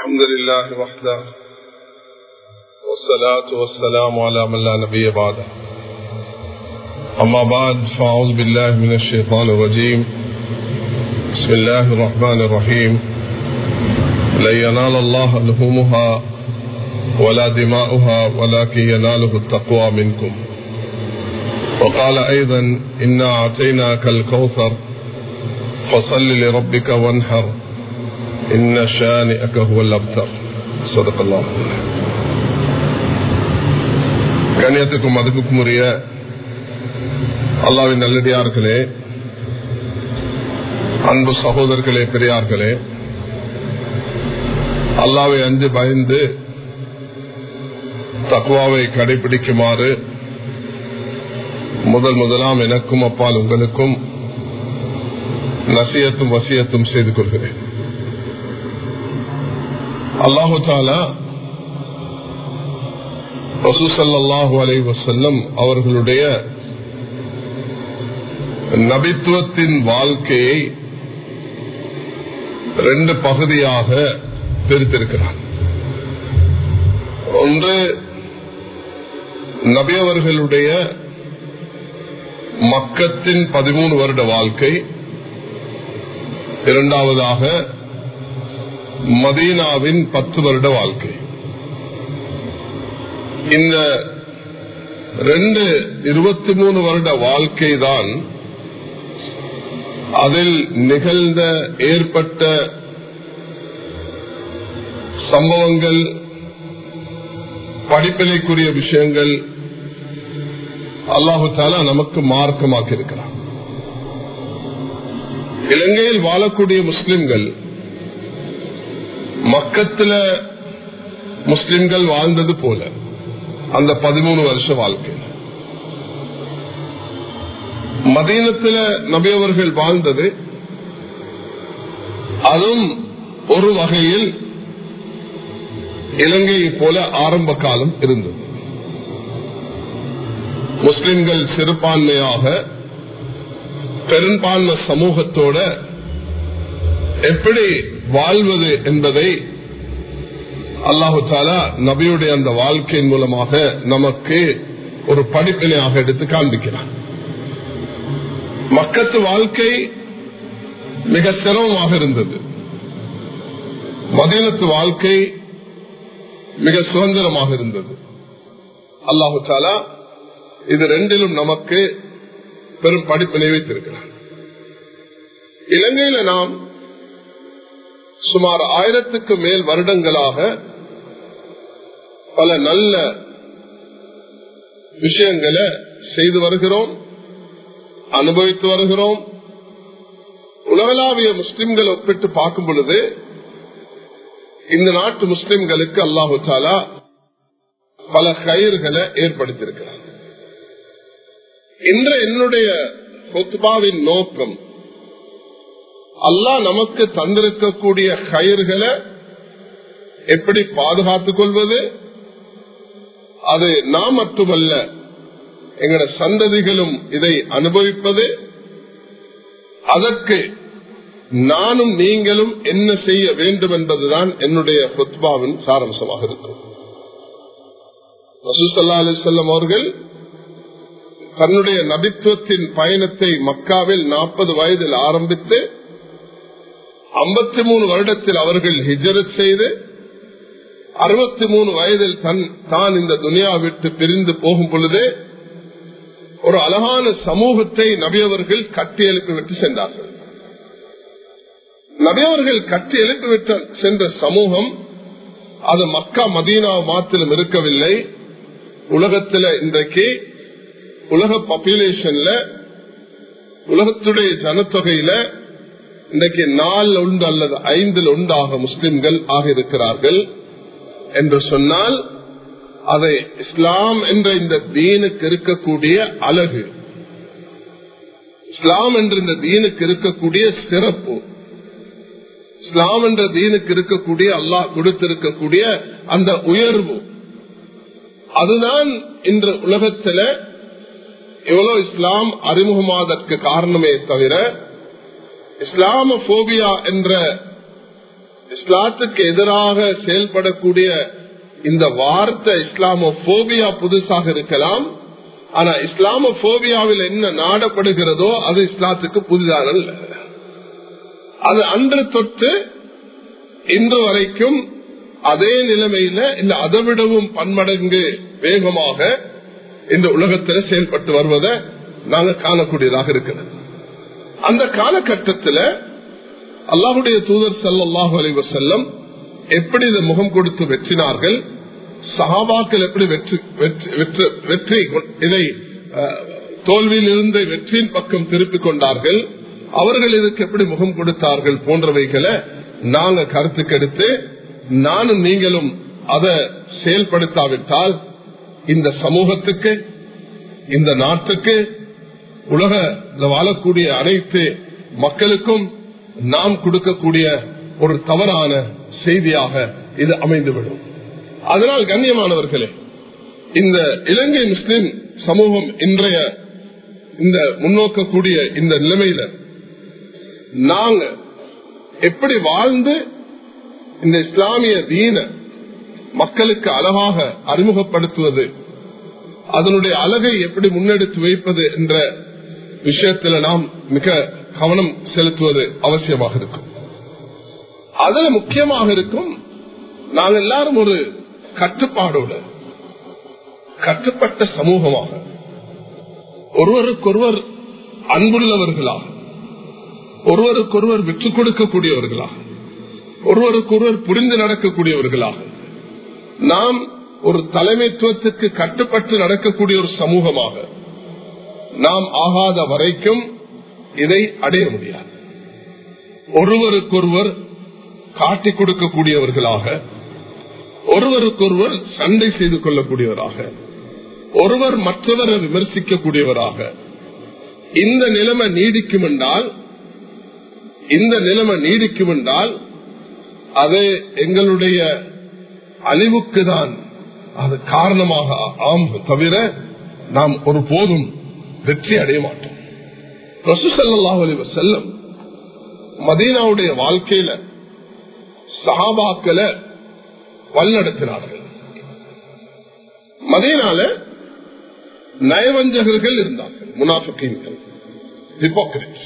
الحمد لله وحده والصلاة والسلام على من لا نبي بعده أما بعد فأعوذ بالله من الشيطان الرجيم بسم الله الرحمن الرحيم لن ينال الله لحومها ولا دماؤها ولكن يناله التقوى منكم وقال أيضا إنا أعطيناك الكوثر فصل لربك وانحر إن شانئك هو الأبتر صدق الله கண்ணியத்துக்கும் மதிப்புக்கும் உரிய அல்லாவின் நல்லடியார்களே அன்பு சகோதரர்களே பெரியார்களே அல்லாவை அஞ்சு பயந்து தக்குவாவை கடைபிடிக்குமாறு முதல் முதலாம் எனக்கும் அப்பால் உங்களுக்கும் நசியத்தும் வசியத்தும் செய்து கொள்கிறேன் அல்லாஹு தாலா வசூசல்லாஹு அலை வசல்லம் அவர்களுடைய நபித்துவத்தின் வாழ்க்கையை ரெண்டு பகுதியாக பிரித்திருக்கிறார் ஒன்று நபியவர்களுடைய மக்கத்தின் பதிமூணு வருட வாழ்க்கை இரண்டாவதாக மதீனாவின் பத்து வருட வாழ்க்கை இந்த ரெண்டு இருபத்தி மூணு வருட வாழ்க்கை தான் அதில் நிகழ்ந்த ஏற்பட்ட சம்பவங்கள் படிப்பினைக்குரிய விஷயங்கள் அல்லாஹு தாலா நமக்கு மார்க்கமாக்கி இருக்கிறார் இலங்கையில் வாழக்கூடிய முஸ்லிம்கள் மக்கத்துல முஸ்லிம்கள் வாழ்ந்தது போல அந்த பதிமூணு வருஷ வாழ்க்கை மதீனத்துல நபியவர்கள் வாழ்ந்தது அதுவும் ஒரு வகையில் இலங்கையை போல ஆரம்ப காலம் இருந்தது முஸ்லிம்கள் சிறுபான்மையாக பெரும்பான்மை சமூகத்தோட எப்படி வாழ்வது என்பதை அல்லாஹு தாலா நபியுடைய அந்த வாழ்க்கையின் மூலமாக நமக்கு ஒரு படிப்பினையாக எடுத்து காண்பிக்கிறார் மக்கத்து வாழ்க்கை மிக சிரமமாக இருந்தது மதீனத்து வாழ்க்கை மிக சுதந்திரமாக இருந்தது அல்லாஹு தாலா இது ரெண்டிலும் நமக்கு பெரும் படிப்பினை வைத்திருக்கிறார் இலங்கையில நாம் சுமார் ஆயிரத்துக்கு மேல் வருடங்களாக பல நல்ல விஷயங்களை செய்து வருகிறோம் அனுபவித்து வருகிறோம் உலகளாவிய முஸ்லிம்கள் ஒப்பிட்டு பார்க்கும் பொழுது இந்த நாட்டு முஸ்லிம்களுக்கு அல்லாஹு தாலா பல கயிர்களை ஏற்படுத்தியிருக்கிறார் இன்று என்னுடைய சொத்பாவின் நோக்கம் அல்லாஹ் நமக்கு தந்திருக்கக்கூடிய கயிர்களை எப்படி பாதுகாத்துக் கொள்வது அது நாம் மட்டுமல்ல எங்கட சந்ததிகளும் இதை அனுபவிப்பது அதற்கு நானும் நீங்களும் என்ன செய்ய வேண்டும் என்பதுதான் என்னுடைய புத்பாவின் சாரம்சமாக இருக்கும் ரசூசல்லா அலிசல்லம் அவர்கள் தன்னுடைய நபித்துவத்தின் பயணத்தை மக்காவில் நாற்பது வயதில் ஆரம்பித்து ஐம்பத்தி மூணு வருடத்தில் அவர்கள் ஹிஜரத் செய்து அறுபத்தி மூணு வயதில் தன் தான் இந்த துனியா விட்டு பிரிந்து போகும் பொழுது ஒரு அழகான சமூகத்தை நபியவர்கள் கட்டி எழுப்பிவிட்டு சென்றார்கள் நபியவர்கள் கட்டி எழுப்பிவிட்டு சென்ற சமூகம் அது மக்கா மதீனா மாத்திரம் இருக்கவில்லை உலகத்தில் இன்றைக்கு உலக பாப்புலேஷன்ல உலகத்துடைய ஜனத்தொகையில இன்றைக்கு நாலு உண்டு அல்லது ஐந்தில் உண்டாக முஸ்லிம்கள் ஆக இருக்கிறார்கள் என்று சொன்னால் அதை இஸ்லாம் என்ற இந்த தீனுக்கு இருக்கக்கூடிய அழகு இஸ்லாம் என்ற இந்த தீனுக்கு இருக்கக்கூடிய சிறப்பு இஸ்லாம் என்ற தீனுக்கு இருக்கக்கூடிய அல்லாஹ் கொடுத்திருக்கக்கூடிய அந்த உயர்வு அதுதான் இன்று உலகத்துல எவ்வளவு இஸ்லாம் அறிமுகமாவதற்கு காரணமே தவிர இஸ்லாம போபியா என்ற இஸ்லாத்துக்கு எதிராக செயல்படக்கூடிய இந்த வார்த்தை இஸ்லாமோபியா புதுசாக இருக்கலாம் ஆனா இஸ்லாமோபியாவில் என்ன நாடப்படுகிறதோ அது இஸ்லாத்துக்கு புதிதான அது அன்று தொட்டு இன்று வரைக்கும் அதே நிலைமையில இல்ல அதை விடவும் பன்மடங்கு வேகமாக இந்த உலகத்தில் செயல்பட்டு வருவதை நாங்க காணக்கூடியதாக இருக்கிறது அந்த காலகட்டத்தில் அல்லாஹுடைய தூதர் சல்லாஹூ அலி வசல்லம் எப்படி இதை முகம் கொடுத்து வெற்றினார்கள் சகாபாக்கள் எப்படி வெற்றி வெற்றி இதை தோல்வியில் இருந்து வெற்றியின் பக்கம் திருப்பிக் கொண்டார்கள் அவர்கள் இதுக்கு எப்படி முகம் கொடுத்தார்கள் போன்றவைகளை நாங்க கருத்துக்கெடுத்து நானும் நீங்களும் அதை செயல்படுத்தாவிட்டால் இந்த சமூகத்துக்கு இந்த நாட்டுக்கு உலக வாழக்கூடிய அனைத்து மக்களுக்கும் நாம் கொடுக்கக்கூடிய ஒரு தவறான செய்தியாக இது அமைந்துவிடும் அதனால் கண்ணியமானவர்களே இந்த இலங்கை முஸ்லிம் சமூகம் இன்றைய இந்த முன்னோக்கக்கூடிய இந்த நிலைமையில நாங்க எப்படி வாழ்ந்து இந்த இஸ்லாமிய தீன மக்களுக்கு அழகாக அறிமுகப்படுத்துவது அதனுடைய அழகை எப்படி முன்னெடுத்து வைப்பது என்ற விஷயத்துல நாம் மிக கவனம் செலுத்துவது அவசியமாக இருக்கும் அதுல முக்கியமாக இருக்கும் நாங்கள் எல்லாரும் ஒரு கட்டுப்பாடோடு கட்டுப்பட்ட சமூகமாக ஒருவருக்கொருவர் அன்புள்ளவர்களாக ஒருவருக்கொருவர் விட்டுக் கொடுக்கக்கூடியவர்களாக ஒருவருக்கொருவர் புரிந்து நடக்கக்கூடியவர்களாக நாம் ஒரு தலைமைத்துவத்துக்கு கட்டுப்பட்டு நடக்கக்கூடிய ஒரு சமூகமாக நாம் ஆகாத வரைக்கும் இதை அடைய முடியாது ஒருவருக்கொருவர் காட்டிக் கொடுக்கக்கூடியவர்களாக ஒருவருக்கொருவர் சண்டை செய்து கொள்ளக்கூடியவராக ஒருவர் மற்றவரை விமர்சிக்கக்கூடியவராக இந்த நிலைமை நீடிக்கும் என்றால் இந்த நிலைமை நீடிக்கும் என்றால் அது எங்களுடைய அழிவுக்கு தான் அது காரணமாக ஆம் தவிர நாம் ஒரு போதும் வெற்றி அடைய மாட்டோம் செல்லம் மதீனாவுடைய வாழ்க்கையில சஹாபாக்களை வழிநடத்தினார்கள் மதீனால நயவஞ்சகர்கள் இருந்தார்கள் முனாஃபிக்கீன்கள் ஹிப்போக்ரிட்ஸ்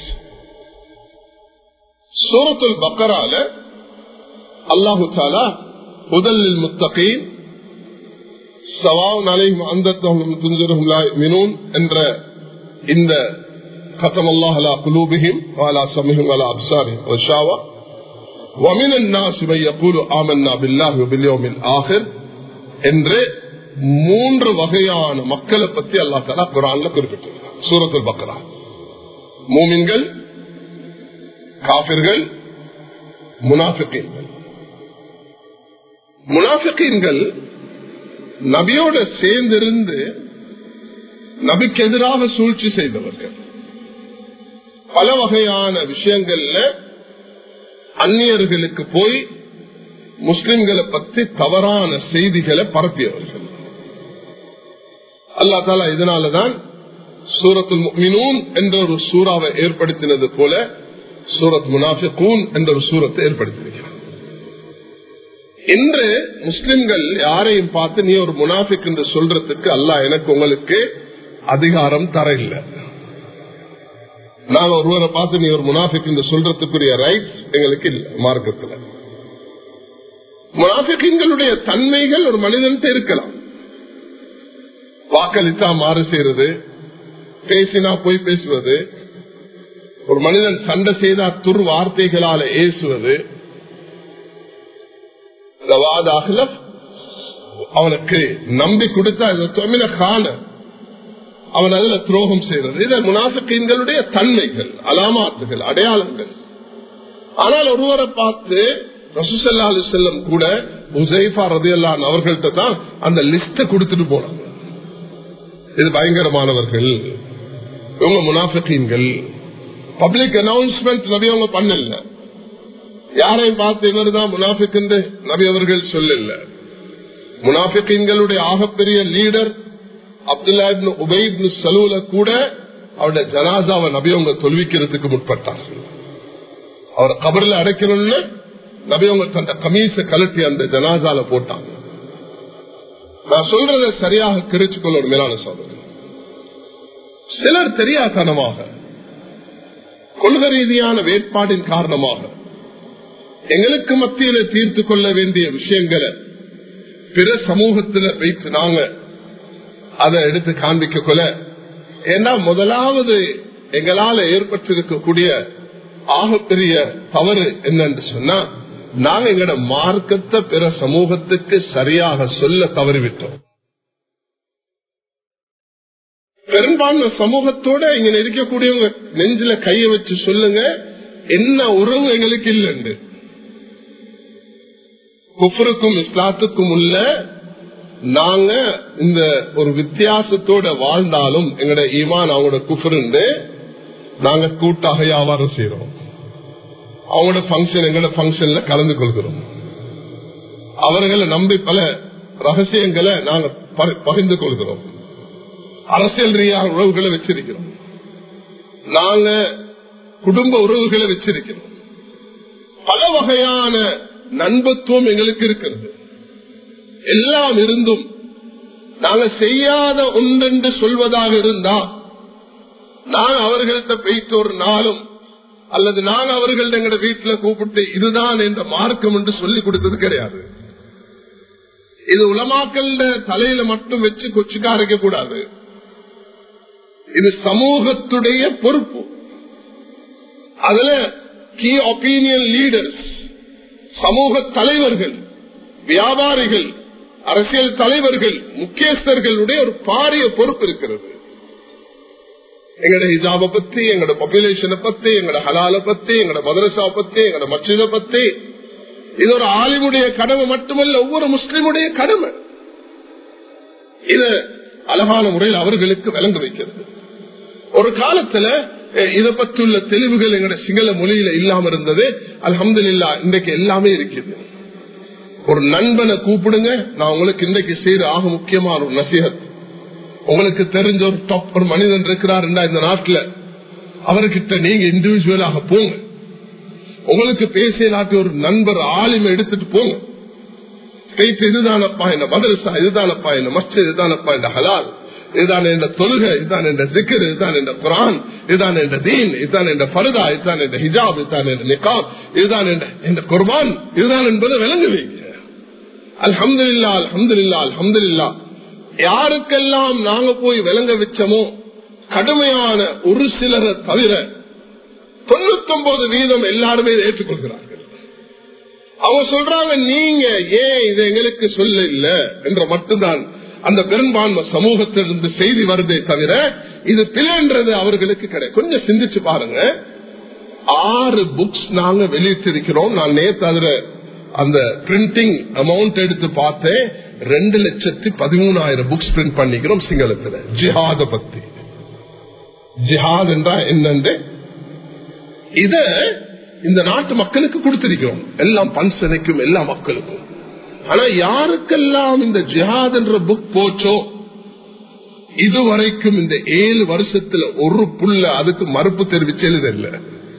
சூரத்துல் பக்கரால அல்லாஹு தாலா முதலில் முத்தகீன் சவாவுன் அலைஹிம் அந்தத்தஹும் துன்சிருஹும் லா யுமினூன் என்ற இந்த ختم الله على قلوبهم وعلى سمعهم وعلى ابصارهم غشاوة ومن الناس من يقول آمنا بالله وباليوم الآخر என்று மூன்று வகையான மக்களை பத்தி அல்லா தலா குரான்ல குறிப்பிட்டிருக்கிறார் சூரத்துல் பக்ரா மூமின்கள் காபிர்கள் முனாஃபிக்கீன்கள் முனாஃபிக்கீன்கள் நபியோட சேர்ந்திருந்து நபிக்கு எதிராக சூழ்ச்சி செய்தவர்கள் பல வகையான விஷயங்கள்ல அந்நியர்களுக்கு போய் முஸ்லிம்களை பற்றி தவறான செய்திகளை பரப்பியவர்கள் அல்லா தாலா இதனாலதான் சூரத்துல் மினூன் என்ற ஒரு சூறாவை ஏற்படுத்தினது போல சூரத் முனாஃபிகூன் என்ற ஒரு சூரத்தை ஏற்படுத்தியிருக்கிறார் இன்று முஸ்லிம்கள் யாரையும் பார்த்து நீ ஒரு முனாஃபிக் என்று சொல்றதுக்கு அல்லாஹ் எனக்கு உங்களுக்கு அதிகாரம் தர இல்லை நாங்க ஒருவரை பார்த்து நீ ஒரு முனாஃபிக் என்று சொல்றதுக்குரிய ரைட்ஸ் எங்களுக்கு இல்லை மார்க்கத்தில் முனாஃபிக்கின்களுடைய தன்மைகள் ஒரு மனிதன் இருக்கலாம் வாக்களித்தா மாறு செய்யறது பேசினா போய் பேசுவது ஒரு மனிதன் சண்டை செய்தா துர் வார்த்தைகளால ஏசுவது அவனுக்கு நம்பி கொடுத்தா தொமின காண அவன் அதுல துரோகம் செய்யறது இது முனாஃபிக்கீன்களுடைய தன்மைகள் அலாமாத்துகள் அடையாளங்கள் ஆனால் ஒருவரை பார்த்து ரசூசல்லா அலி செல்லம் கூட உசைஃபா ரதியல்லான் அவர்கள்ட்ட தான் அந்த லிஸ்ட கொடுத்துட்டு போனாங்க இது பயங்கரமானவர்கள் இவங்க முனாஃபிக்கீன்கள் பப்ளிக் அனௌன்ஸ்மெண்ட் நபி அவங்க பண்ணல யாரையும் பார்த்து இவர்தான் முனாஃபிக் என்று நபி அவர்கள் சொல்லல முனாஃபிக்கீன்களுடைய ஆகப்பெரிய லீடர் அப்துல்லா உபயிப்னு சலூல கூட அவருடைய ஜனாசாவை நபி அவங்க தொல்விக்கிறதுக்கு முற்பட்டார்கள் அவர் கபரில் அடைக்கணும்னு நபியவங்க தந்த கமீச கலட்டி அந்த ஜனாசால போட்டாங்க நான் சொல்றத சரியாக கிரிச்சு கொள்ள ஒரு மேலான சோதனை சிலர் தெரியாதனமாக கொள்கை ரீதியான வேட்பாடின் காரணமாக எங்களுக்கு மத்தியில தீர்த்து கொள்ள வேண்டிய விஷயங்களை பிற சமூகத்தில் வைத்து நாங்க அதை எடுத்து காண்பிக்க கொள்ள ஏன்னா முதலாவது எங்களால ஏற்பட்டிருக்கக்கூடிய ஆகப்பெரிய தவறு என்னன்னு சொன்னா நாங்க எங்களோட மார்க்கத்தை பிற சமூகத்துக்கு சரியாக சொல்ல தவறிவிட்டோம் பெரும்பான்மை சமூகத்தோட இங்க இருக்கக்கூடியவங்க நெஞ்சில கைய வச்சு சொல்லுங்க என்ன உறவு எங்களுக்கு இல்லைண்டு குஃபருக்கும் இஸ்லாத்துக்கும் உள்ள நாங்க இந்த ஒரு வித்தியாசத்தோட வாழ்ந்தாலும் எங்கட ஈமான் அவங்களோட குஃபருண்டு நாங்க கூட்டாக வியாபாரம் செய்யறோம் அவங்களோட பங்கன் எங்களோட பங்கன்ல கலந்து கொள்கிறோம் அவர்களை நம்பி பல ரகசியங்களை நாங்க பகிர்ந்து கொள்கிறோம் அரசியல் ரீதியாக உறவுகளை வச்சிருக்கிறோம் நாங்க குடும்ப உறவுகளை வச்சிருக்கிறோம் பல வகையான நண்பத்துவம் எங்களுக்கு இருக்கிறது எல்லாம் இருந்தும் நாங்க செய்யாத ஒன்றென்று சொல்வதாக இருந்தா நான் அவர்கள்ட்ட போயிட்டு ஒரு நாளும் அல்லது நான் அவர்கள் எங்க வீட்டுல கூப்பிட்டு இதுதான் என்ற மார்க்கம் என்று சொல்லி கொடுத்தது கிடையாது இது உலமாக்கள் தலையில மட்டும் வச்சு கொச்சுக்காரிக்க கூடாது இது சமூகத்துடைய பொறுப்பு அதுல கீ ஒப்பீனியன் லீடர்ஸ் சமூக தலைவர்கள் வியாபாரிகள் அரசியல் தலைவர்கள் முக்கியஸ்தர்களுடைய ஒரு பாரிய பொறுப்பு இருக்கிறது எங்கட ஹிஜாப பத்தி எங்கட பாப்புலேஷனை பத்தி எங்கட ஹலால பத்தி எங்கட மதரசா பத்தி எங்கட மச்சித பத்தி இது ஒரு ஆலிமுடைய கடமை மட்டுமல்ல ஒவ்வொரு முஸ்லிமுடைய கடமை இது அழகான முறையில் அவர்களுக்கு விளங்க வைக்கிறது ஒரு காலத்துல இதை பற்றியுள்ள தெளிவுகள் எங்கட சிங்கள மொழியில இல்லாம இருந்தது அலமது இல்லா இன்றைக்கு எல்லாமே இருக்குது ஒரு நண்பனை கூப்பிடுங்க நான் உங்களுக்கு இன்றைக்கு செய்த ஆக முக்கியமான ஒரு நசிகத் உங்களுக்கு தெரிஞ்ச ஒரு டாப் ஒரு மனிதன் இருக்கிறாருண்டா இந்த நாட்டுல அவர்கிட்ட நீங்க இண்டிவிஜுவலாக போங்க உங்களுக்கு பேசியலாட்டி ஒரு நண்பர் ஆளுமை எடுத்துட்டு போங்க இதுதானப்பா என்ன மதரசா இதுதானப்பா என்ன மஸ்ட் இதுதானப்பா இந்த ஹலால் இதுதான் என்ற தொழுகை இதுதான் என்ற சிக்கர் இதுதான் என்ற குரான் இதுதான் என்ற தீன் இதுதான் என்ற பருதா இதுதான் என்ற ஹிஜாப் இதுதான் என்ற நிகாப் இதுதான் என்ற குர்பான் இதுதான் என்பது விளங்கு வைங்க அல்ஹம்து இல்லா அல்ஹம்து இல்லா அல்ஹம்து இல்லா யாருக்கெல்லாம் நாங்க போய் விளங்க வச்சோமோ கடுமையான ஒரு சிலரை தவிர தொண்ணூத்தி ஒன்பது வீதம் எல்லாருமே ஏற்றுக்கொள்கிறார்கள் அவங்க சொல்றாங்க நீங்க ஏன் இதை எங்களுக்கு சொல்ல இல்ல என்ற மட்டும்தான் அந்த பெரும்பான்மை சமூகத்திலிருந்து செய்தி வருதே தவிர இது பிழைன்றது அவர்களுக்கு கிடையாது கொஞ்சம் சிந்திச்சு பாருங்க ஆறு புக்ஸ் நாங்க வெளியிட்டிருக்கிறோம் நான் நேற்று அதுல அந்த பிரிண்டிங் அமௌண்ட் எடுத்து பார்த்தேன் ரெண்டு லட்சத்தி பதிமூணாயிரம் புக்ஸ் பிரிண்ட் பண்ணிக்கிறோம் சிங்களத்துல ஜிஹாத பத்தி ஜிஹாத் என்றா என்னன்னு இத இந்த நாட்டு மக்களுக்கு கொடுத்திருக்கிறோம் எல்லாம் பன்சனைக்கும் எல்லா மக்களுக்கும் ஆனா யாருக்கெல்லாம் இந்த ஜிஹாத் என்ற புக் போச்சோ இதுவரைக்கும் இந்த ஏழு வருஷத்துல ஒரு புள்ள அதுக்கு மறுப்பு தெரிவிச்சது இல்லை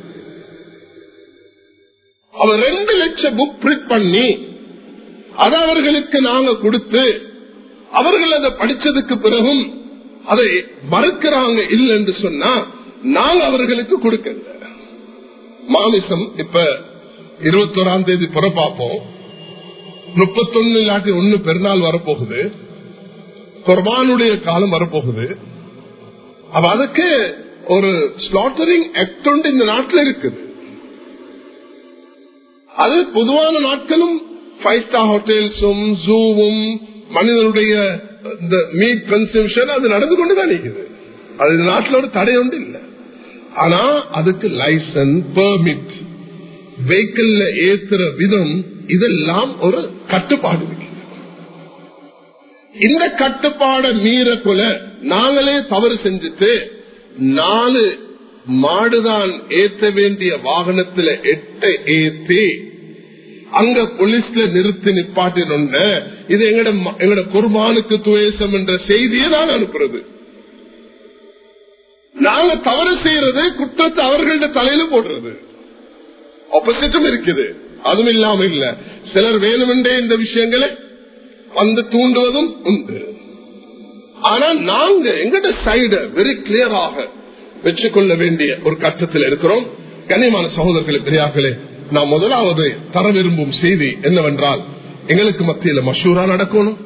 அவர் ரெண்டு லட்சம் புக் பிரிண்ட் பண்ணி அதை அவர்களுக்கு நாங்க கொடுத்து அவர்கள் அதை படிச்சதுக்கு பிறகும் அதை மறுக்கிறாங்க இல்லை என்று சொன்னா நாங்க அவர்களுக்கு கொடுக்கல மாமிசம் இப்ப இருபத்தோராம் தேதி புறப்பாப்போம் முப்பத்தொன்னு இல்லாட்டி ஒன்னு பெருநாள் வரப்போகுது குர்பானுடைய காலம் வரப்போகுது அப்ப அதுக்கு ஒரு ஸ்லாட்டரிங் ஆக்ட் ஒன்று இந்த நாட்டில் இருக்குது அது பொதுவான நாட்களும் ஃபைவ் ஸ்டார் ஹோட்டல்ஸும் ஜூவும் மனிதனுடைய இந்த மீட் கன்சம்ஷன் அது நடந்து கொண்டுதான் இருக்குது அது இந்த நாட்டில் ஒரு தடை ஒன்று இல்லை ஆனா அதுக்கு லைசன்ஸ் பெர்மிட் வெஹிக்கிள் ஏத்துற விதம் இதெல்லாம் ஒரு கட்டுப்பாடு இருக்கு இந்த கட்டுப்பாட மீற கொல நாங்களே தவறு செஞ்சுட்டு நாலு மாடுதான் ஏத்த வேண்டிய வாகனத்துல எட்ட ஏத்தி அங்க போலீஸ்ல நிறுத்தி நிப்பாட்டினொன்ன இது எங்கட எங்கட குர்பானுக்கு துவேசம் என்ற செய்தியை நான் அனுப்புறது நாங்க தவறு செய்யறது குற்றத்தை அவர்கள்ட்ட தலையில போடுறது ஆப்போசிட்டும் இருக்குது அதுவும் இல்லாம இல்ல சிலர் வேணுமென்றே இந்த விஷயங்களை வந்து தூண்டுவதும் உண்டு ஆனா நாங்க எங்கட சைட வெரி கிளியராக வச்சுக்கொள்ள வேண்டிய ஒரு கட்டத்தில் இருக்கிறோம் கண்ணியமான சகோதரர்களே பெரியார்களே நான் முதலாவது தர விரும்பும் செய்தி என்னவென்றால் எங்களுக்கு மத்தியில மஷூரா நடக்கணும்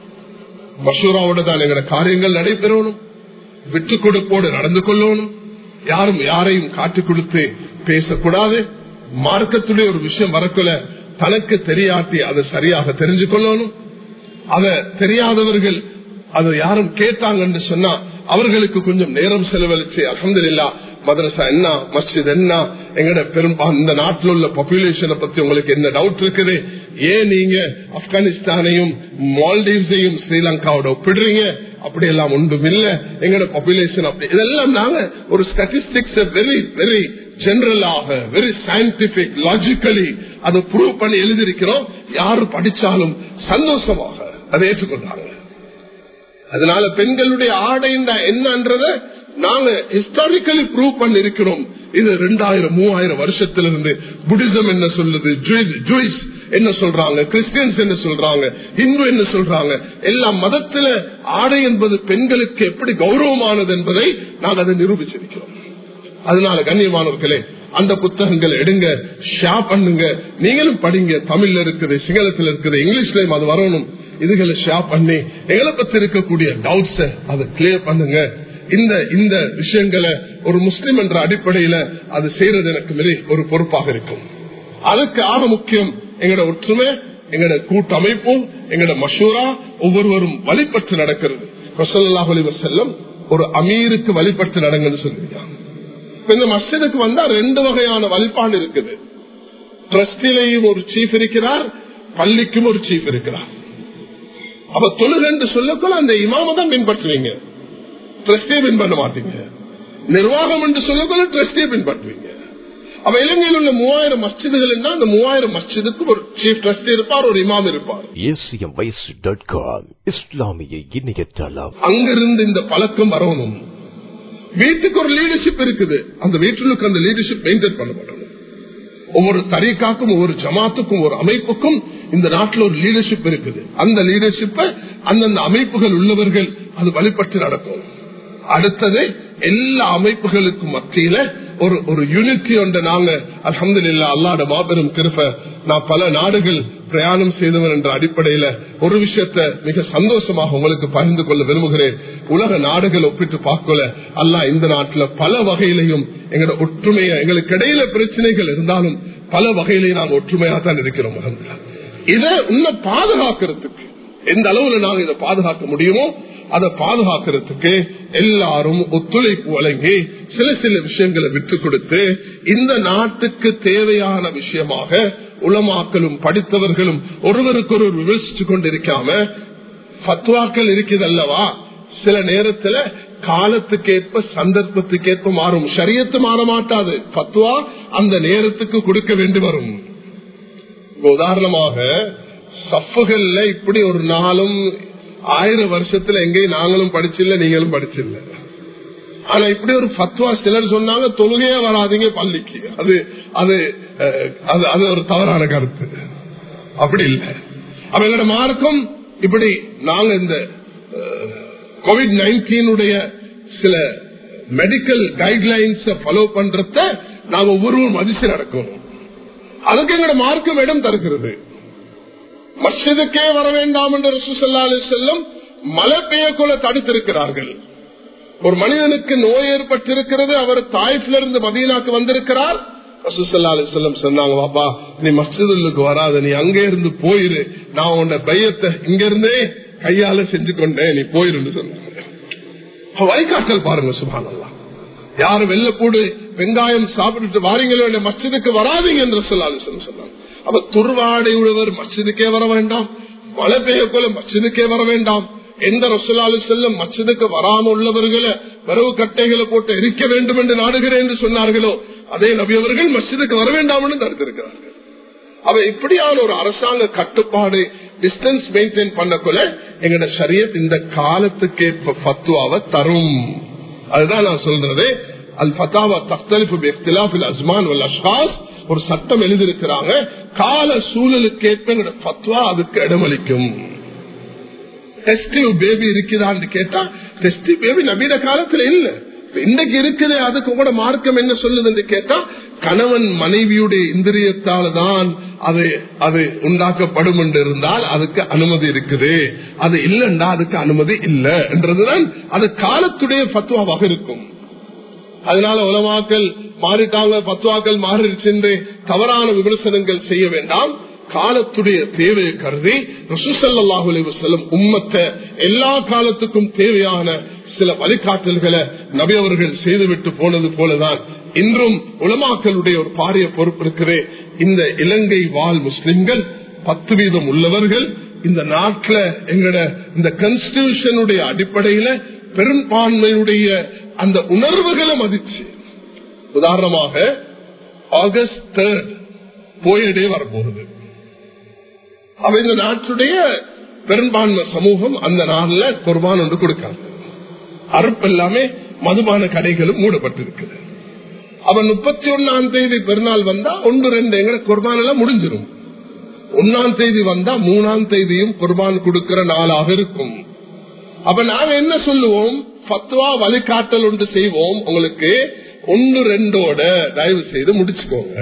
மஷூராவோட தான் எங்களோட காரியங்கள் நடைபெறணும் விட்டு கொடுப்போடு நடந்து கொள்ளணும் யாரும் யாரையும் காட்டிக் கொடுத்து பேசக்கூடாது மார்க்கத்துடைய ஒரு விஷயம் வரக்குள்ள தனக்கு தெரியாட்டி அதை சரியாக தெரிஞ்சு கொள்ளணும் அத தெரியாதவர்கள் அதை யாரும் கேட்டாங்கன்னு சொன்னா அவர்களுக்கு கொஞ்சம் நேரம் செலவழிச்சு அலமதுல்லா மதரசா என்ன மஸ்ஜித் என்ன எங்கட பெரும்பாலும் இந்த நாட்டில் உள்ள பாப்புலேஷனை பத்தி உங்களுக்கு என்ன டவுட் இருக்குது ஏன் நீங்க ஆப்கானிஸ்தானையும் மால்டீவ்ஸையும் ஸ்ரீலங்காவோட ஒப்பிடுறீங்க அப்படி எல்லாம் ஒன்றும் இல்ல எங்கட பாப்புலேஷன் அப்படி இதெல்லாம் நாங்க ஒரு ஸ்டாட்டிஸ்டிக்ஸ் வெரி வெரி ஜெனரலாக வெரி சயின்டிபிக் லாஜிக்கலி அதை ப்ரூவ் பண்ணி எழுதியிருக்கிறோம் யாரு படிச்சாலும் சந்தோஷமாக அதை ஏற்றுக்கொண்டாங்க அதனால பெண்களுடைய ஆடை என்னன்றத நாங்க ஹிஸ்டாரிக்கலி ப்ரூவ் பண்ணிருக்கிறோம் இது ரெண்டாயிரம் மூவாயிரம் வருஷத்திலிருந்து புத்திசம் என்ன சொல்லுது ஜூயிஸ் என்ன சொல்றாங்க கிறிஸ்டியன்ஸ் என்ன சொல்றாங்க இந்து என்ன சொல்றாங்க எல்லா மதத்துல ஆடை என்பது பெண்களுக்கு எப்படி கௌரவமானது என்பதை நாங்கள் அதை நிரூபிச்சிருக்கிறோம் அதனால கண்ணியமானவர்களே அந்த புத்தகங்களை எடுங்க ஷேர் பண்ணுங்க நீங்களும் படிங்க தமிழ்ல இருக்குது சிங்களத்தில் இருக்குது இங்கிலீஷ்லயும் அது வரணும் இதுகளை ஷேர் பண்ணி எங்களை பத்தி இருக்கக்கூடிய டவுட்ஸ அதை கிளியர் பண்ணுங்க இந்த இந்த விஷயங்களை ஒரு முஸ்லிம் என்ற அடிப்படையில அது செய்யறது எனக்கு மிக ஒரு பொறுப்பாக இருக்கும் அதுக்கு ஆக முக்கியம் எங்களோட ஒற்றுமை எங்களோட கூட்டமைப்பு எங்களோட மஷூரா ஒவ்வொருவரும் வழிபட்டு நடக்கிறது செல்லம் ஒரு அமீருக்கு வழிபட்டு நடங்கன்னு சொல்லியிருக்காங்க இந்த மஸ்ஜிதுக்கு வந்தா ரெண்டு வகையான வழிபாடு இருக்குது ட்ரஸ்டிலையும் ஒரு சீஃப் இருக்கிறார் பள்ளிக்கும் ஒரு சீஃப் இருக்கிறார் அப்ப தொழுக என்று சொல்லக்குள்ள அந்த இமாம தான் பின்பற்றுவீங்க ட்ரஸ்டியை பின்பற்ற மாட்டீங்க நிர்வாகம் என்று சொல்லக்குள்ள ட்ரஸ்டியை பின்பற்றுவீங்க அப்ப இலங்கையில் உள்ள மூவாயிரம் மஸ்ஜிதுகள் அந்த மூவாயிரம் மஸ்ஜிதுக்கு ஒரு சீஃப் ட்ரஸ்டி இருப்பார் ஒரு இமாம் இருப்பார் இஸ்லாமிய இணையதளம் அங்கிருந்து இந்த பழக்கம் வரணும் வீட்டுக்கு ஒரு லீடர்ஷிப் இருக்குது அந்த வீட்டுக்கு அந்த லீடர்ஷிப் மெயின்டைன் பண்ணப்படணும் ஒவ்வொரு தரீக்காக்கும் ஒவ்வொரு ஜமாத்துக்கும் ஒரு அமைப்புக்கும் இந்த நாட்டில் ஒரு லீடர்ஷிப் இருக்குது அந்த லீடர்ஷிப்பை அந்தந்த அமைப்புகள் உள்ளவர்கள் அது வழிபட்டு நடக்கும் அடுத்தது எல்லா அமைப்புகளுக்கும் மத்தியில ஒரு ஒரு யூனிட்டி ஒன்று நாங்க அலமது இல்லா அல்லாட மாபெரும் திருப்ப நான் பல நாடுகள் பிரயாணம் செய்தவன் என்ற அடிப்படையில ஒரு விஷயத்த மிக சந்தோஷமாக உங்களுக்கு பகிர்ந்து கொள்ள விரும்புகிறேன் உலக நாடுகள் ஒப்பிட்டு பார்க்கல அல்லா இந்த நாட்டுல பல வகையிலையும் எங்களோட ஒற்றுமைய எங்களுக்கு இடையில பிரச்சனைகள் இருந்தாலும் பல வகையிலையும் நாங்கள் ஒற்றுமையா தான் இருக்கிறோம் இதை இன்னும் பாதுகாக்கிறதுக்கு எந்த அளவுல நாங்க இதை பாதுகாக்க முடியுமோ அதை பாதுகாக்கிறதுக்கு எல்லாரும் ஒத்துழைப்பு வழங்கி சில சில விஷயங்களை விட்டு கொடுத்து இந்த நாட்டுக்கு தேவையான விஷயமாக உளமாக்கலும் படித்தவர்களும் ஒருவருக்கொருவர் விமர்சிச்சு கொண்டிருக்காம பத்வாக்கள் இருக்குது அல்லவா சில நேரத்துல காலத்துக்கேற்ப சந்தர்ப்பத்துக்கேற்ப மாறும் சரியத்து மாற மாட்டாது பத்துவா அந்த நேரத்துக்கு கொடுக்க வேண்டி வரும் உதாரணமாக சஃப்புகள்ல இப்படி ஒரு நாளும் ஆயிரம் வருஷத்துல எங்கேயும் நாங்களும் படிச்சில்ல நீங்களும் படிச்சில்ல ஆனா இப்படி ஒரு பத்வா சிலர் சொன்னாங்க தொழுகையே வராதிங்க பள்ளிக்கு அது அது அது அது ஒரு தவறான கருத்து அப்படி இல்லை அவங்களோட மார்க்கம் இப்படி நாங்க இந்த கோவிட் நைன்டீனுடைய சில மெடிக்கல் கைட்லைன்ஸ் ஃபாலோ பண்றத நாங்க ஒவ்வொருவரும் மதிச்சு நடக்கணும் அதுக்கு எங்களோட மார்க்கம் இடம் தருகிறது மஸ்ஜிதுக்கே வர வேண்டாம் என்று ரசூசல்லா அலி செல்லம் மழை பெய்யக்குள்ள தடுத்திருக்கிறார்கள் ஒரு மனிதனுக்கு நோய் ஏற்பட்டிருக்கிறது அவர் தாய்ஃபில இருந்து மதீனாக்கு வந்திருக்கிறார் ரசூசல்லா அலி செல்லம் சொன்னாங்க பாப்பா நீ மஸ்ஜிதுக்கு வராத நீ அங்கே இருந்து போயிரு நான் உன்னை பையத்தை இங்க இருந்தே கையால செஞ்சு கொண்டேன் நீ போயிருந்து சொன்னாங்க வழிகாட்டல் பாருங்க சுபானல்லா யாரும் வெள்ளப்பூடு வெங்காயம் சாப்பிட்டுட்டு வாரீங்களோ மஸ்ஜிதுக்கு வராதீங்க என்று சொல்லாது சொன்னாங்க அப்ப துர்வாடை உள்ளவர் மஸ்ஜிதுக்கே வர வேண்டாம் மழை பெய்யக்குள்ள மஸ்ஜிதுக்கே வர வேண்டாம் எந்த ரசலாலு செல்லும் மச்சதுக்கு வராம உள்ளவர்களை வரவு கட்டைகளை போட்டு எரிக்க வேண்டும் என்று நாடுகிறேன் என்று சொன்னார்களோ அதே நபியவர்கள் மஸ்ஜிதுக்கு வர வேண்டாம் என்று தடுத்திருக்கிறார்கள் அவ இப்படியான ஒரு அரசாங்க கட்டுப்பாடு டிஸ்டன்ஸ் மெயின்டைன் பண்ணக்குள்ள எங்கட சரியத் இந்த காலத்துக்கு பத்துவாவை தரும் அதுதான் நான் சொல்றது அல் பத்தாவா தக்தலிப்பு அஸ்மான் அஷ்காஸ் ஒரு சட்டம் எழுதியிருக்கிறாங்க கால சூழலுக்கு ஏற்ப பத்வா அதுக்கு இடமளிக்கும் டெஸ்ட் பேபி இருக்குதான்னு கேட்டா டெஸ்ட் பேபி நவீன காலத்துல இல்ல இன்னைக்கு இருக்குது அதுக்கு கூட மார்க்கம் என்ன சொல்லுதுன்னு கேட்டா கணவன் மனைவியுடைய இந்திரியத்தால தான் அது அது உண்டாக்கப்படும் என்று இருந்தால் அதுக்கு அனுமதி இருக்குது அது இல்லைன்னா அதுக்கு அனுமதி இல்லை என்றதுதான் அது காலத்துடைய பத்துவாவாக இருக்கும் அதனால உலமாக்கள் மாறிட்டாங்க பத்துவாக்கள் மாறிடுச்சு தவறான விமர்சனங்கள் செய்ய வேண்டாம் காலத்துடைய தேவையை கருதி ரசூசல்லாஹு செல்லும் உம்மத்தை எல்லா காலத்துக்கும் தேவையான சில வழிகாட்டல்களை நபி அவர்கள் செய்துவிட்டு போனது போலதான் இன்றும் உலமாக்களுடைய ஒரு பாரிய பொறுப்பு இருக்கிறே இந்த இலங்கை வாழ் முஸ்லிம்கள் பத்து வீதம் உள்ளவர்கள் இந்த நாட்டில் எங்கட இந்த கான்ஸ்டிடியூஷனுடைய அடிப்படையில பெரும்பான்மையுடைய அந்த உணர்வுகளை மதிச்சு உதாரணமாக ஆகஸ்ட் தேர்ட் போயிடே வரப்போகுது அவ இந்த நாட்டுடைய பெரும்பான்மை சமூகம் அந்த நாள்ல குர்பான் ஒன்று கொடுக்காங்க அறுப்பு எல்லாமே மதுபான கடைகளும் மூடப்பட்டிருக்குது அவன் முப்பத்தி ஒன்னாம் தேதி பெருநாள் வந்தா ஒன்று ரெண்டு எங்களை குர்பான் எல்லாம் முடிஞ்சிடும் ஒன்னாம் தேதி வந்தா மூணாம் தேதியும் குர்பான் கொடுக்கிற நாளாக இருக்கும் அப்ப நாங்க என்ன சொல்லுவோம் பத்துவா வழிகாட்டல் ஒன்று செய்வோம் உங்களுக்கு ஒன்று ரெண்டோட தயவு செய்து முடிச்சுக்கோங்க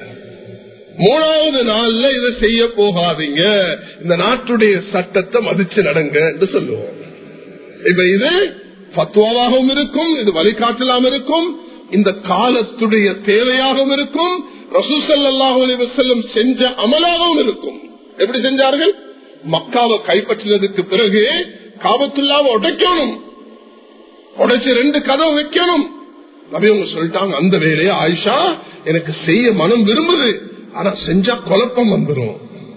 மூணாவது நாள்ல இதை செய்ய போகாதீங்க இந்த நாட்டுடைய சட்டத்தை மதிச்சு நடங்க என்று சொல்லுவோம் இப்ப இது பத்துவாவாகவும் இருக்கும் இது வழிகாட்டலாம் இருக்கும் இந்த காலத்துடைய தேவையாகவும் இருக்கும் ரசூசல்லாஹு செல்லும் செஞ்ச அமலாகவும் இருக்கும் எப்படி செஞ்சார்கள் மக்காவை கைப்பற்றினதுக்கு பிறகு காபத்துள்ளாவை உடைக்கணும் உடைச்சு ரெண்டு கதவு வைக்கணும் நபியவங்க சொல்லிட்டாங்க அந்த வேலையை ஆயிஷா எனக்கு செய்ய மனம் விரும்புது ஆனா செஞ்சா குழப்பம் வந்துடும்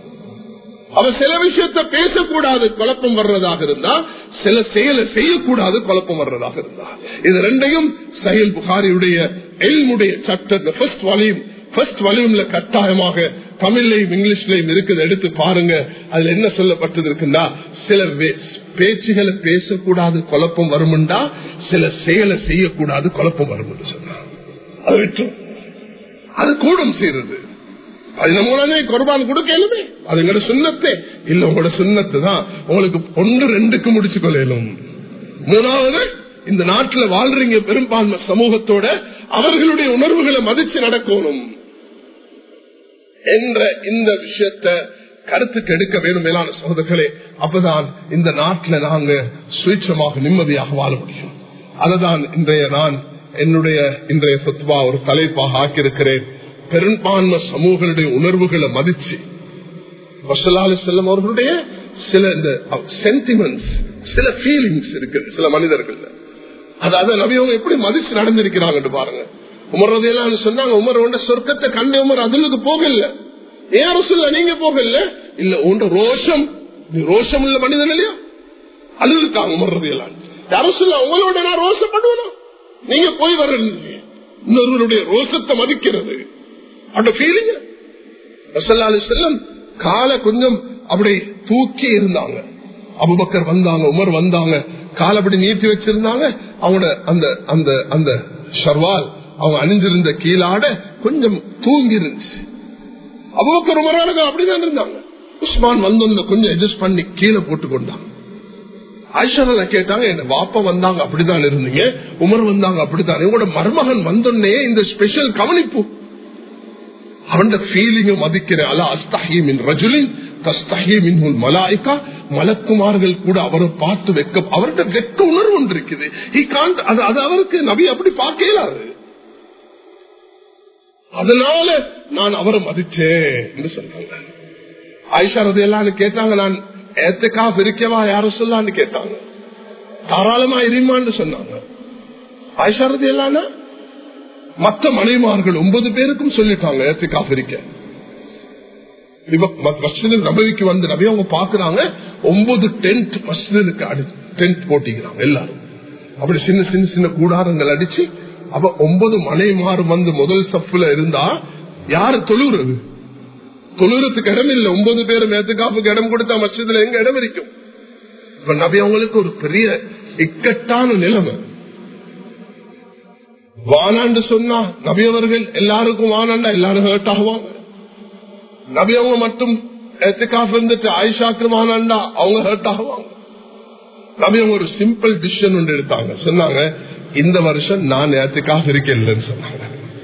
அவ சில விஷயத்த பேசக்கூடாது குழப்பம் வர்றதாக இருந்தா சில செயலை செய்யக்கூடாது குழப்பம் வர்றதாக இருந்தா இது ரெண்டையும் சஹில் புகாரியுடைய எல்முடைய சட்ட ஃபர்ஸ்ட் வால்யூம் ஃபர்ஸ்ட் வால்யூம்ல கட்டாயமாக தமிழ்லையும் இங்கிலீஷ்லயும் இருக்குது எடுத்து பாருங்க அதுல என்ன சொல்லப்பட்டது இருக்குன்னா சில பேச்சுகளை பேசக்கூடாது குழப்பம் வரும்டா சில செயலை செய்யக்கூடாது குழப்பம் வரும் சொன்னார் அது விட்டு அது கூடும் செய்யறது அது மூலமே குர்பான் கொடுக்கலுமே அது எங்களோட சுண்ணத்தே இல்ல உங்களோட சுண்ணத்து தான் உங்களுக்கு ஒன்று ரெண்டுக்கு முடிச்சு கொள்ளலும் மூணாவது இந்த நாட்டில் வாழ்றீங்க பெரும்பான்மை சமூகத்தோட அவர்களுடைய உணர்வுகளை மதிச்சு நடக்கணும் என்ற இந்த விஷயத்தை கருத்துக்கு எடுக்க வேணும் மேலான சகோதரர்களே அப்பதான் இந்த நாட்டில் நாங்க சுயட்சமாக நிம்மதியாக வாழ முடியும் அதுதான் இன்றைய நான் என்னுடைய இன்றைய சொத்துவா ஒரு தலைப்பாக ஆக்கியிருக்கிறேன் பெரும்பான்மை சமூகங்களுடைய உணர்வுகளை மதிச்சு வசலாலு செல்லம் அவர்களுடைய சில இந்த சென்டிமெண்ட்ஸ் சில ஃபீலிங்ஸ் இருக்கு சில மனிதர்கள் அதாவது நபியவங்க எப்படி மதிச்சு நடந்திருக்கிறாங்க பாருங்க உமர்றதையெல்லாம் சொன்னாங்க உமர் உண்ட சொர்க்கத்தை கண்ட உமர் அதுலுக்கு போகல ஏன் சொல்ல நீங்க போகல இல்ல உண்ட ரோஷம் நீ ரோஷம் உள்ள மனிதன் இல்லையா அழுதுக்காங்க உமர்றதையெல்லாம் யாரும் சொல்ல உங்களோட நான் ரோஷப்படுவேனா நீங்க போய் வர இன்னொருவருடைய ரோஷத்தை மதிக்கிறது அந்த ஃபீலிங் செல்லம் காலை கொஞ்சம் அப்படி தூக்கி இருந்தாங்க அபுபக்கர் வந்தாங்க உமர் வந்தாங்க காலை அப்படி நீட்டி வச்சிருந்தாங்க அவங்களோட அந்த அந்த அந்த ஷர்வால் அவங்க அணிஞ்சிருந்த கீழாட கொஞ்சம் தூங்கி இருந்துச்சு அபுபக்கர் உமரானுக்கு அப்படிதான் இருந்தாங்க உஸ்மான் வந்து கொஞ்சம் அட்ஜஸ்ட் பண்ணி கீழே போட்டு கொண்டாங்க ஆயிஷா கேட்டாங்க என்ன வாப்பா வந்தாங்க அப்படிதான் இருந்தீங்க உமர் வந்தாங்க அப்படித்தான் உங்களோட மருமகன் வந்தோடனே இந்த ஸ்பெஷல் கவனிப்பு அவன் ஃபீலிங்க மதிக்கிற அலா அஸ்தஹீமின் ரஜுலின் தஸ்தஹீமின் மலாய்க்கா மலக்குமார்கள் கூட அவரை பார்த்து வெக்க அவர்கிட்ட வெக்க உணர்வு ஒன்று இருக்குது அது அது அவருக்கு நபி அப்படி பார்க்கலாது அதனால நான் அவரை மதிச்சேன் என்று சொன்னாங்க ஆயிஷா ரதையெல்லாம் கேட்டாங்க நான் ஏத்துக்கா பிரிக்கவா யாரும் சொல்லான்னு கேட்டாங்க தாராளமா இருமான்னு சொன்னாங்க ஆயிஷா ரதையெல்லாம் மற்ற மனைமார்கள் ஒன்பது பேருக்கும் சொல்லிட்டாங்க ஏத்துக்கா பிரிக்க நபவிக்கு வந்து நபி அவங்க பாக்குறாங்க ஒன்பது டென்ட் மஸ்ஜிதுக்கு அடி டென்ட் போட்டிக்கிறாங்க எல்லாரும் அப்படி சின்ன சின்ன சின்ன கூடாரங்கள் அடிச்சு அப்ப ஒன்பது மனைமாறு வந்து முதல் சப்புல இருந்தா யாரு தொழுறது தொழுறதுக்கு இடம் இல்லை ஒன்பது பேரும் ஏத்துக்காப்புக்கு இடம் கொடுத்தா மஸ்ஜிதுல எங்க இடம் இருக்கும் இப்ப நபி அவங்களுக்கு ஒரு பெரிய இக்கட்டான நிலைமை வானாண்டு சொன்னா நபியவர்கள் எல்லாருக்கும் வானாண்டா எல்லாரும் ஹேர்ட் ஆகுவாங்க நபி அவங்க மட்டும் எத்துக்காஃப் இருந்துட்டு ஆயிஷாக்கு வானாண்டா அவங்க ஹேர்ட் ஆகுவாங்க நபி அவங்க ஒரு சிம்பிள் டிசிஷன் ஒன்று எடுத்தாங்க சொன்னாங்க இந்த வருஷம் நான் ஏத்துக்காக இருக்கேன் சொன்னாங்க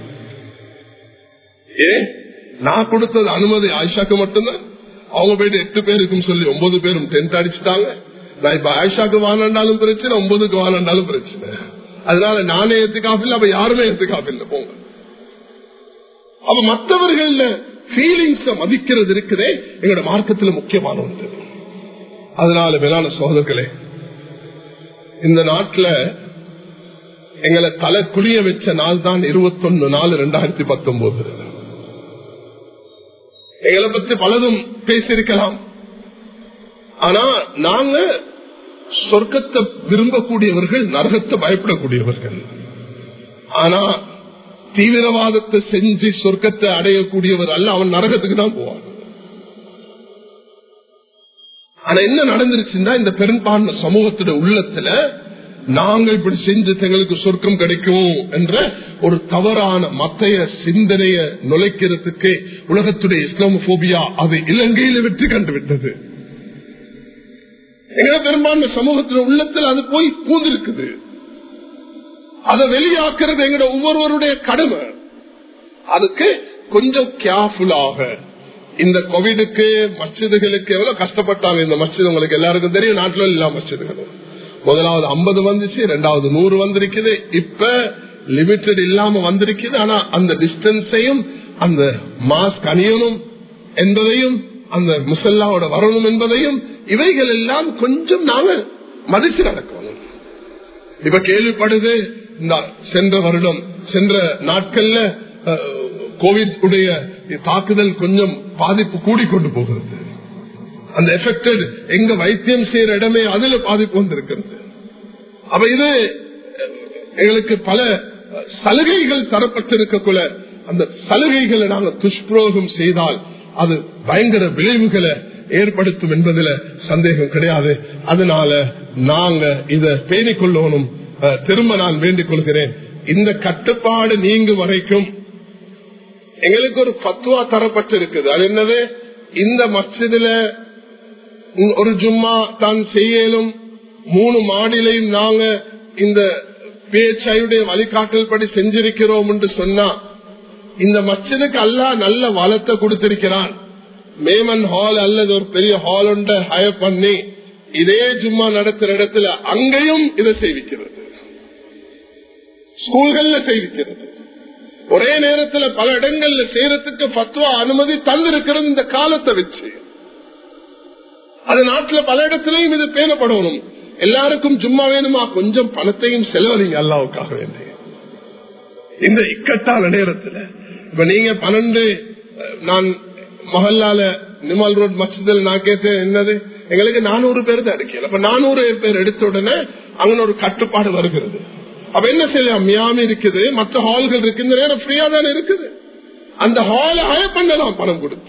ஏ நான் கொடுத்தது அனுமதி ஆயிஷாக்கு மட்டும்தான் அவங்க போயிட்டு எட்டு பேருக்கும் சொல்லி ஒன்பது பேரும் டென்த் அடிச்சுட்டாங்க நான் இப்ப ஆயிஷாக்கு வானாண்டாலும் பிரச்சனை ஒன்பதுக்கு வானாண்டாலும் பிரச்சனை அதனால நானே ஏத்துக்காப்பில்லை அப்ப யாருமே ஏத்துக்காப்பில்லை போங்க அப்ப மற்றவர்கள் ஃபீலிங்ஸ மதிக்கிறது இருக்குதே எங்களோட மார்க்கத்துல முக்கியமான ஒன்று அதனால மேலான சோதர்களே இந்த நாட்டுல எங்களை தலை குளிய வச்ச நாள் தான் இருபத்தொன்னு நாலு ரெண்டாயிரத்தி பத்தொன்பது எங்களை பத்தி பலதும் பேசியிருக்கலாம் ஆனா நாங்க சொர்க்கத்தை விரும்பக்கூடியவர்கள் நரகத்தை பயப்படக்கூடியவர்கள் ஆனா தீவிரவாதத்தை செஞ்சு சொர்க்கத்தை அடையக்கூடியவர் அல்ல அவன் நரகத்துக்கு தான் போவான் ஆனா என்ன நடந்துருச்சுன்னா இந்த பெரும்பான்மை சமூகத்தோட உள்ளத்துல நாங்க இப்படி செஞ்சு எங்களுக்கு சொர்க்கம் கிடைக்கும் என்ற ஒரு தவறான மத்தைய சிந்தனைய நுழைக்கிறதுக்கு உலகத்துடைய இஸ்லாமோபியா அது இலங்கையில வெற்றி கண்டுவிட்டது எங்க பெரும்பான்மை சமூகத்தின் உள்ளத்தில் அது போய் பூந்திருக்குது அதை வெளியாக்குறது எங்கட ஒவ்வொருவருடைய கடமை அதுக்கு கொஞ்சம் கேர்ஃபுல்லாக இந்த கோவிடுக்கு மஸ்ஜிதுகளுக்கு எவ்வளவு கஷ்டப்பட்டாங்க இந்த மஸ்ஜித் உங்களுக்கு எல்லாருக்கும் தெரியும் நாட்டில் எல்லா மஸ்ஜிதுகளும் முதலாவது ஐம்பது வந்துச்சு ரெண்டாவது நூறு வந்திருக்குது இப்ப லிமிட்டட் இல்லாம வந்திருக்குது ஆனா அந்த டிஸ்டன்ஸையும் அந்த மாஸ்க் அணியணும் என்பதையும் அந்த முசல்லாவோட வரணும் என்பதையும் இவைகள் எல்லாம் கொஞ்சம் நாங்க மதிச்சு நடக்கணும் இப்ப கேள்விப்படுது இந்த சென்ற வருடம் சென்ற நாட்கள்ல கோவிட் உடைய தாக்குதல் கொஞ்சம் பாதிப்பு கூடிக்கொண்டு போகிறது அந்த எஃபெக்டட் எங்க வைத்தியம் செய்யற இடமே அதுல பாதிப்பு வந்திருக்கிறது அப்ப இது எங்களுக்கு பல சலுகைகள் தரப்பட்டிருக்கக்குள்ள அந்த சலுகைகளை நாங்க துஷ்பிரயோகம் செய்தால் அது பயங்கர விளைவுகளை ஏற்படுத்தும் என்பதுல சந்தேகம் கிடையாது அதனால நாங்க இத பேணிக் கொள்ளணும் திரும்ப நான் வேண்டிக் கொள்கிறேன் இந்த கட்டுப்பாடு நீங்க வரைக்கும் எங்களுக்கு ஒரு பத்துவா தரப்பட்டிருக்குது அது என்னது இந்த மஸ்ஜிதுல ஒரு ஜும்மா தான் செய்யலும் மூணு மாடிலையும் நாங்க இந்த பேச்சையுடைய வழிகாட்டல் படி செஞ்சிருக்கிறோம் என்று சொன்னா இந்த மஸ்ஜிதுக்கு அல்லா நல்ல வளத்தை கொடுத்திருக்கிறான் மேமன் ஹால் அல்லது ஒரு பெரிய ஹால் ஒன்றை ஹயர் பண்ணி இதே ஜும்மா நடத்துற இடத்துல அங்கேயும் இதை செய்விக்கிறது ஸ்கூல்கள்ல செய்விக்கிறது ஒரே நேரத்தில் பல இடங்கள்ல செய்யறதுக்கு பத்துவா அனுமதி தந்திருக்கிறது இந்த காலத்தை வச்சு அது நாட்டுல பல இடத்திலையும் இது பேணப்படணும் எல்லாருக்கும் சும்மா வேணுமா கொஞ்சம் பணத்தையும் செலவழிங்க அல்லாவுக்காக வேண்டிய இந்த இக்கட்டான நேரத்தில் இப்ப நீங்க பன்னெண்டு நான் மஹல்லால நிமல் ரோட் மஸ்ஜிதில் நான் கேட்டேன் என்னது எங்களுக்கு நானூறு பேர் தான் எடுக்கல அப்ப நானூறு பேர் எடுத்த உடனே அங்க ஒரு கட்டுப்பாடு வருகிறது அப்ப என்ன செய்யலாம் மியாமி இருக்குது மற்ற ஹால்கள் இருக்கு இந்த நேரம் ஃப்ரீயா தானே இருக்குது அந்த ஹால ஹயர் பண்ணலாம் பணம் கொடுத்து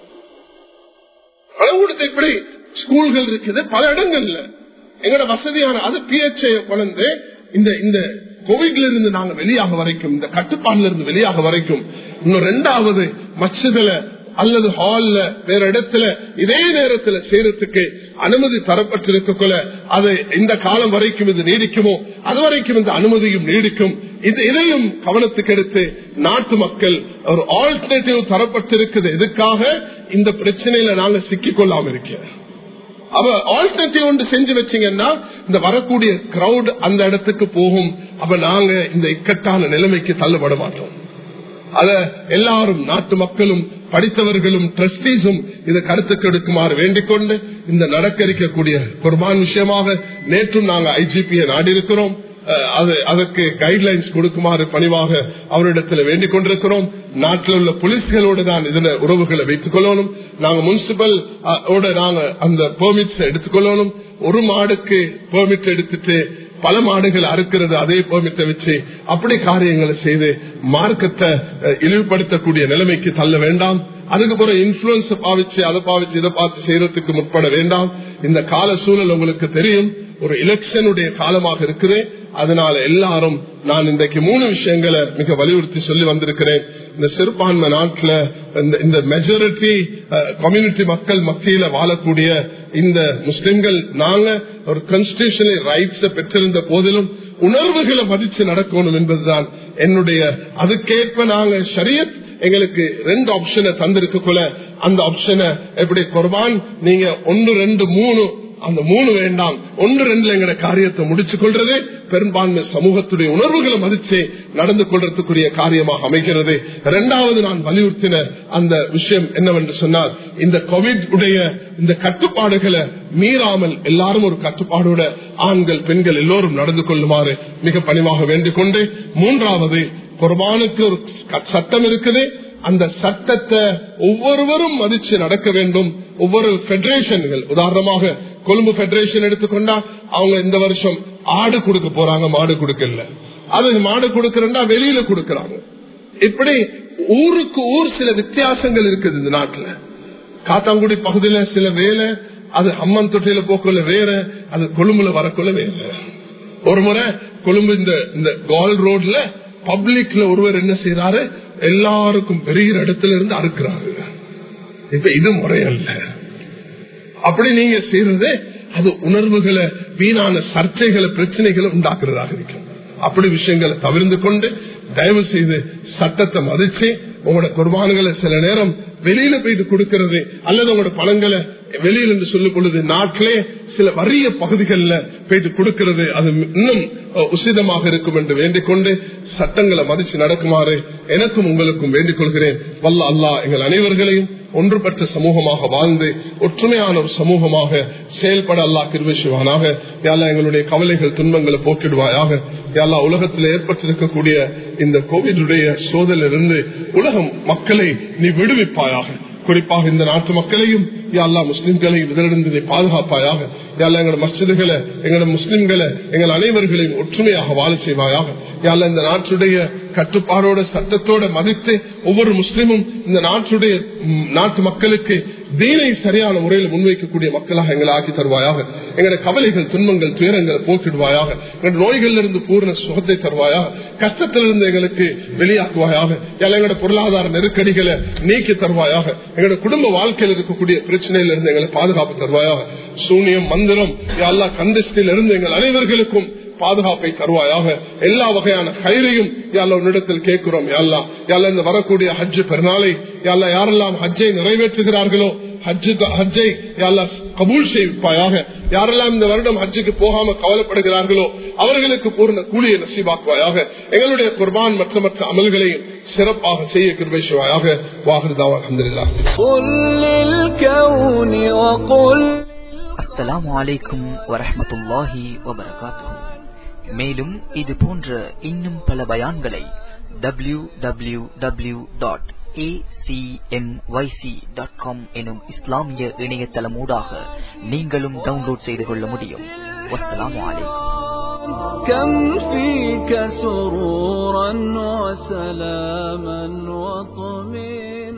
பணம் கொடுத்து இப்படி ஸ்கூல்கள் இருக்குது பல இடங்கள்ல எங்களோட வசதியான அது பிஹெச்ஐ கொண்டு இந்த இந்த கோவிட்ல இருந்து நாங்க வெளியாக வரைக்கும் இந்த கட்டுப்பாடுல இருந்து வெளியாக வரைக்கும் இன்னும் ரெண்டாவது மச்சதுல அல்லது ஹால்ல வேற இடத்துல இதே நேரத்துல செய்யறதுக்கு அனுமதி தரப்பட்டிருக்கக்குள்ள அது இந்த காலம் வரைக்கும் இது நீடிக்குமோ அது வரைக்கும் இந்த அனுமதியும் நீடிக்கும் இது இதையும் கவனத்துக்கு எடுத்து நாட்டு மக்கள் ஒரு ஆல்டர்னேட்டிவ் தரப்பட்டிருக்குது எதுக்காக இந்த பிரச்சனையில நாங்க சிக்கிக் கொள்ளாம இருக்கேன் அவ ஆல்டர்னேட்டிவ் ஒன்று செஞ்சு வச்சீங்கன்னா இந்த வரக்கூடிய கிரௌட் அந்த இடத்துக்கு போகும் அப்ப நாங்க இந்த இக்கட்டான நிலைமைக்கு தள்ளப்பட மாட்டோம் அத எல்லாரும் நாட்டு மக்களும் படித்தவர்களும் ட்ரஸ்டீஸும் இதை கருத்துக்கு எடுக்குமாறு வேண்டிக் கொண்டு இந்த நடக்க இருக்கக்கூடிய குர்பான் விஷயமாக நேற்றும் நாங்க ஐஜிபியை நாடி இருக்கிறோம் அது அதற்கு கைட்லைன்ஸ் கொடுக்குமாறு பணிவாக அவரிடத்தில் வேண்டிக் கொண்டிருக்கிறோம் நாட்டில் உள்ள போலீஸ்களோடு தான் இதுல உறவுகளை வைத்துக் கொள்ளணும் நாங்க முனிசிபல் ஓட நாங்க அந்த பெர்மிட்ஸ் எடுத்துக்கொள்ளணும் ஒரு மாடுக்கு பெர்மிட் எடுத்துட்டு பல மாடுகள் அறுக்கிறது அதே பெர்மிட்டை வச்சு அப்படி காரியங்களை செய்து மார்க்கத்தை இழிவுபடுத்தக்கூடிய நிலைமைக்கு தள்ள வேண்டாம் அதுக்கு பிறகு இன்ஃபுளுன்ஸ் பாவிச்சு அதை பாவிச்சு இதை பார்த்து செய்யறதுக்கு முற்பட வேண்டாம் இந்த கால சூழல் உங்களுக்கு தெரியும் ஒரு எலெக்ஷனுடைய காலமாக இருக்குது அதனால எல்லாரும் நான் இன்றைக்கு மூணு விஷயங்களை மிக வலியுறுத்தி சொல்லி வந்திருக்கிறேன் இந்த சிறுபான்மை நாட்டில் இந்த மெஜாரிட்டி கம்யூனிட்டி மக்கள் மத்தியில வாழக்கூடிய இந்த முஸ்லிம்கள் நாங்க ஒரு கான்ஸ்டியூஷனல் ரைட்ஸ் பெற்றிருந்த போதிலும் உணர்வுகளை மதிச்சு நடக்கணும் என்பதுதான் என்னுடைய அதுக்கேற்ப நாங்க ஷரியத் எங்களுக்கு ரெண்டு ஆப்ஷனை தந்திருக்கக்குள்ள அந்த ஆப்ஷனை எப்படி குர்பான் நீங்க ஒன்று ரெண்டு மூணு அந்த மூணு வேண்டாம் ஒன்று ரெண்டுல எங்கட காரியத்தை முடிச்சு கொள்றது பெரும்பான்மை சமூகத்துடைய உணர்வுகளை மதிச்சு நடந்து கொள்றதுக்குரிய காரியமாக அமைகிறது இரண்டாவது நான் வலியுறுத்தின அந்த விஷயம் என்னவென்று சொன்னால் இந்த கோவிட் உடைய இந்த கட்டுப்பாடுகளை மீறாமல் எல்லாரும் ஒரு கட்டுப்பாடோட ஆண்கள் பெண்கள் எல்லோரும் நடந்து கொள்ளுமாறு மிக பணிவாக வேண்டிக் கொண்டு மூன்றாவது குர்பானுக்கு ஒரு சட்டம் இருக்குது அந்த சட்டத்தை ஒவ்வொருவரும் மதிச்சு நடக்க வேண்டும் ஒவ்வொரு பெடரேஷன்கள் உதாரணமாக கொழும்பு பெடரேஷன் எடுத்துக்கொண்டா அவங்க இந்த வருஷம் ஆடு கொடுக்க போறாங்க மாடு கொடுக்கல அது மாடு கொடுக்கறா வெளியில கொடுக்கறாங்க இப்படி ஊருக்கு ஊர் சில வித்தியாசங்கள் இருக்குது இந்த நாட்டுல காத்தாங்குடி பகுதியில சில வேலை அது அம்மன் தொட்டியில போக்குள்ள வேற அது கொழும்புல வரக்குள்ள வேற ஒரு முறை கொழும்பு இந்த இந்த கால் ரோட்ல பப்ளிக்ல ஒருவர் என்ன செய்யறாரு எல்லாருக்கும் பெரிய இடத்துல இருந்து அறுக்கிறாரு இப்ப இது முறையல்ல அப்படி நீங்க செய்யறது அது உணர்வுகளை வீணான சர்ச்சைகளை பிரச்சனைகளை உண்டாக்குறதாக இருக்கும் அப்படி விஷயங்களை தவிர்த்து கொண்டு தயவு செய்து சட்டத்தை மதிச்சு உங்களோட குர்பான்களை சில நேரம் வெளியில போயிட்டு கொடுக்கிறது அல்லது உங்களோட பணங்களை வெளியில் என்று சொல்லும் பொழுது நாட்டிலே சில வறிய பகுதிகளில் போயிட்டு கொடுக்கிறது அது இன்னும் உசிதமாக இருக்கும் என்று வேண்டிக் கொண்டு சட்டங்களை மதிச்சு நடக்குமாறு எனக்கும் உங்களுக்கும் வேண்டிக் கொள்கிறேன் வல்ல அல்லா எங்கள் அனைவர்களையும் ஒன்றுபட்ட சமூகமாக வாழ்ந்து ஒற்றுமையான ஒரு சமூகமாக செயல்பட அல்லா கிருவிசுவானாக யாரா எங்களுடைய கவலைகள் துன்பங்களை போக்கிடுவாயாக யாரா உலகத்தில் ஏற்பட்டிருக்கக்கூடிய இந்த கோவிடுடைய சோதலிருந்து உலகம் மக்களை நீ விடுவிப்பாயாக குறிப்பாக இந்த நாட்டு மக்களையும் யாழ்லா முஸ்லிம்களையும் இதனிருந்து நீ பாதுகாப்பாயாக யாழ்லா எங்களோட மஸ்ஜிதுகளை எங்களோட முஸ்லிம்களை எங்கள் அனைவர்களையும் ஒற்றுமையாக வாழ செய்வாயாக யாழ்லா இந்த நாட்டுடைய கட்டுப்பாடோட சட்டத்தோட மதித்து ஒவ்வொரு முஸ்லிமும் இந்த நாட்டுடைய நாட்டு மக்களுக்கு தீனை சரியான முறையில் முன்வைக்கக்கூடிய மக்களாக எங்களை ஆக்கி தருவாயாக எங்களுடைய கவலைகள் துன்பங்கள் துயரங்களை போக்கிடுவாயாக எங்களுடைய நோய்கள் இருந்து பூர்ண சுகத்தை தருவாயாக கஷ்டத்திலிருந்து எங்களுக்கு வெளியாக்குவாயாக எங்களோட பொருளாதார நெருக்கடிகளை நீக்கி தருவாயாக எங்களுடைய குடும்ப வாழ்க்கையில் இருக்கக்கூடிய பிரச்சனையில இருந்து எங்களை பாதுகாப்பு தருவாயாக சூனியம் மந்திரம் எல்லா கந்தஸ்டில் இருந்து எங்கள் அனைவர்களுக்கும் பாதுகாப்பை தருவாயாக எல்லா வகையான கயிறையும் யாழ்லா உன்னிடத்தில் கேட்கிறோம் யாழ்லா யாழ்லா இந்த வரக்கூடிய ஹஜ்ஜு பெருநாளை யாழ்லா யாரெல்லாம் ஹஜ்ஜை நிறைவேற்றுகிறார்களோ ஹஜ்ஜுக்கு ஹஜ்ஜை யாழ்லா கபூல் செய்வாயாக யாரெல்லாம் இந்த வருடம் ஹஜ்ஜுக்கு போகாம கவலைப்படுகிறார்களோ அவர்களுக்கு பூர்ண கூலியை நசீபாக்குவாயாக எங்களுடைய குர்பான் மற்ற மற்ற அமல்களையும் சிறப்பாக செய்ய கிருபேசுவாயாக வாகர்தாவா அஹமதுல்லா அஸ்ஸலாமு அலைக்கும் வரஹமத்துல்லாஹி வபரகாத்துஹு மேலும் இது போன்ற இன்னும் பல பயான்களை W W W dot acmyc.com எனும் இஸ்லாமிய இணையதளமூடாக நீங்களும் டவுன்லோட் செய்து கொள்ள முடியும் வஸ்ஸலாமு அலைக்கும் كم فيك سرورا وسلاما وطمئنا